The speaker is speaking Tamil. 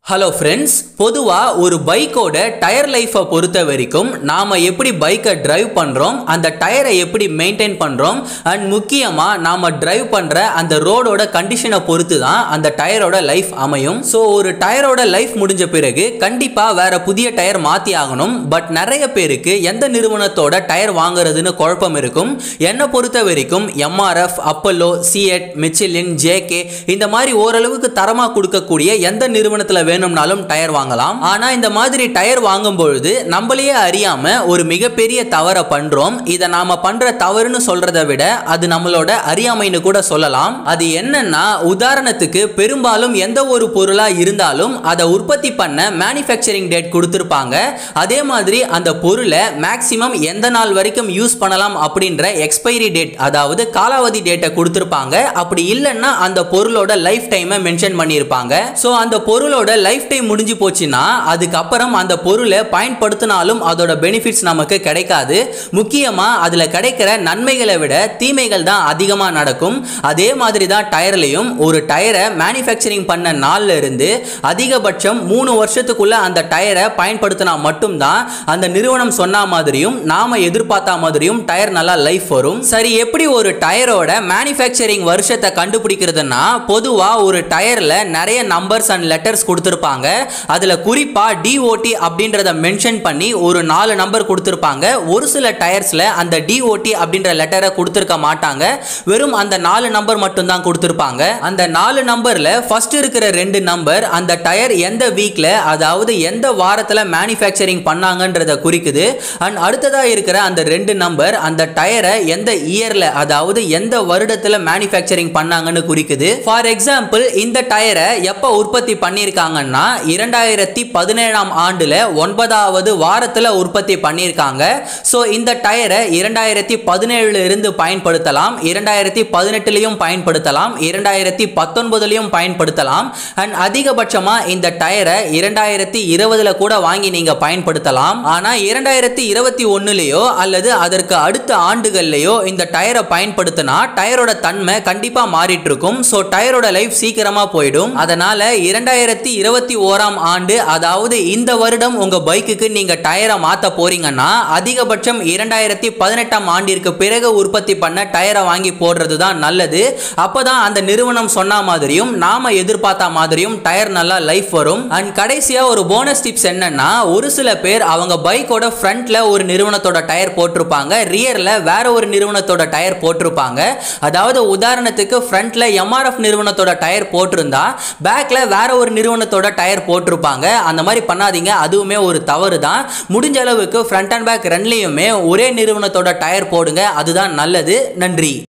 ஹலோ ஃப்ரெண்ட்ஸ் பொதுவாக ஒரு பைக்கோட டயர் லைஃப்பை பொறுத்த வரைக்கும் நாம் எப்படி பைக்கை டிரைவ் பண்ணுறோம் அந்த டயரை எப்படி மெயின்டைன் பண்ணுறோம் அண்ட் முக்கியமாக நாம் டிரைவ் பண்ணுற அந்த ரோடோட கண்டிஷனை பொறுத்து தான் அந்த டயரோட லைஃப் அமையும் ஸோ ஒரு டயரோட லைஃப் முடிஞ்ச பிறகு கண்டிப்பாக வேற புதிய டயர் மாற்றி ஆகணும் பட் நிறைய பேருக்கு எந்த நிறுவனத்தோட டயர் வாங்குறதுன்னு குழப்பம் இருக்கும் என்னை பொறுத்த வரைக்கும் MRF Apollo CEAT Michelin JK இந்த மாதிரி ஓரளவுக்கு தரமாக கொடுக்கக்கூடிய எந்த நிறுவனத்தில் வேணும்னாலும் டயர் வாங்கலாம் ஆனால் இந்த மாதிரி டயர் வாங்கும் பொழுது நம்மளையே அறியாம ஒரு மிகப்பெரிய தவறை பண்றோம் இதை நாம பண்ற தவறுன்னு சொல்றதை விட அது நம்மளோட அறியாமைன்னு கூட சொல்லலாம் அது என்னன்னா உதாரணத்துக்கு பெரும்பாலும் எந்த ஒரு பொருளா இருந்தாலும் அதை உற்பத்தி பண்ண மேனுஃபேக்சரிங் டேட் கொடுத்துருப்பாங்க அதே மாதிரி அந்த பொருளை மேக்சிமம் எந்த நாள் வரைக்கும் யூஸ் பண்ணலாம் அப்படின்ற எக்ஸ்பைரி டேட் அதாவது காலாவதி டேட்டை கொடுத்துருப்பாங்க அப்படி இல்லைன்னா அந்த பொருளோட லைஃப் டைமை மென்ஷன் பண்ணியிருப்பாங்க ஸோ அந்த பொருளோட லைஃப் டைம் முடிஞ்சு போச்சுன்னா அதுக்கப்புறம் அந்த பொருளை பயன்படுத்தினாலும் அதோட பெனிஃபிட்ஸ் நமக்கு கிடைக்காது முக்கியமாக அதில் கிடைக்கிற நன்மைகளை விட தீமைகள் தான் அதிகமாக நடக்கும் அதே மாதிரி தான் டயர்லையும் ஒரு டயரை மேனுஃபேக்சரிங் பண்ண நாள்ல இருந்து அதிகபட்சம் மூணு வருஷத்துக்குள்ள அந்த டயரை பயன்படுத்தினா மட்டும்தான் அந்த நிறுவனம் சொன்ன மாதிரியும் நாம எதிர்பார்த்த மாதிரியும் டயர் நல்லா லைஃப் வரும் சரி எப்படி ஒரு டயரோட மேனுஃபேக்சரிங் வருஷத்தை கண்டுபிடிக்கிறதுனா பொதுவாக ஒரு டயரில் நிறைய நம்பர்ஸ் அண்ட் லெட்டர்ஸ் கொடுத்துருப்பாங்க அதில் குறிப்பாக டிஓடி அப்படின்றத மென்ஷன் பண்ணி ஒரு நாலு நம்பர் கொடுத்துருப்பாங்க ஒரு சில டயர்ஸில் அந்த டிஓடி அப்படின்ற லெட்டரை கொடுத்துருக்க மாட்டாங்க வெறும் அந்த நாலு நம்பர் மட்டும்தான் கொடுத்துருப்பாங்க அந்த நாலு நம்பரில் ஃபர்ஸ்ட் இருக்கிற ரெண்டு நம்பர் அந்த டயர் எந்த வீக்கில் அதாவது எந்த வாரத்தில் மேனுஃபேக்சரிங் பண்ணாங்கன்றத குறிக்குது அண்ட் அடுத்ததாக இருக்கிற அந்த ரெண்டு நம்பர் அந்த டயரை எந்த இயரில் அதாவது எந்த வருடத்தில் மேனுஃபேக்சரிங் பண்ணாங்கன்னு குறிக்குது ஃபார் எக்ஸாம்பிள் இந்த டயரை எப்போ உற்பத்தி பண்ணியிருக்காங்கன்னா இரண்டாயிரத்தி பதினேழாம் ஆண்டில் ஒன்பதாவது வாரத்தில் உற்பத்தி பண்ணியிருக்காங்க ஸோ இந்த டயரை இரண்டாயிரத்தி பதினேழுல இருந்து பயன்படுத்தலாம் இரண்டாயிரத்தி பதினெட்டுலையும் பயன்படுத்தலாம் இரண்டாயிரத்தி பத்தொன்பதுலையும் பயன்படுத்தலாம் அண்ட் அதிகபட்சமாக இந்த டயரை இரண்டாயிரத்தி இருபதுல கூட வாங்கி நீங்கள் பயன்படுத்தலாம் ஆனால் இரண்டாயிரத்தி இருபத்தி ஒன்றுலேயோ அல்லது அதற்கு அடுத்த ஆண்டுகள்லையோ இந்த டயரை பயன்படுத்தினா டயரோட தன்மை கண்டிப்பாக மாறிட்டு இருக்கும் ஸோ டயரோட லைஃப் சீக்கிரமாக போயிடும் அதனால இரண்டாயிரத்தி இருபத்தி ஓராம் ஆண்டு அதாவது இந்த வருடம் உங்க பைக்குக்கு நீங்க டயரை மாத்த போறீங்கன்னா அதிகபட்சம் இரண்டாயிரத்தி பதினெட்டாம் ஆண்டிற்கு பிறகு உற்பத்தி பண்ண டயரை வாங்கி போடுறது தான் நல்லது அப்பதான் அந்த நிறுவனம் சொன்ன மாதிரியும் நாம எதிர்பார்த்த மாதிரியும் டயர் நல்லா லைஃப் வரும் அண்ட் கடைசியா ஒரு போனஸ் டிப்ஸ் என்னன்னா ஒரு சில பேர் அவங்க பைக்கோட ஃப்ரண்ட்ல ஒரு நிறுவனத்தோட டயர் போட்டிருப்பாங்க ரியர்ல வேற ஒரு நிறுவனத்தோட டயர் போட்டிருப்பாங்க அதாவது உதாரணத்துக்கு ஃப்ரண்ட்ல எம்ஆர்எஃப் நிறுவனத்தோட டயர் போட்டிருந்தா பேக்ல வேற ஒரு நிறுவனத்தோட டயர் போட்டிருப்பாங்க அந்த மாதிரி பண்ணாதீங்க அதுவுமே ஒரு தவறு தான் முடிஞ்ச அளவுக்கு ஃப்ரண்ட் அண்ட் பேக் ரெண்டுலேயுமே ஒரே நிறுவனத்தோட டயர் போடுங்க அதுதான் நல்லது நன்றி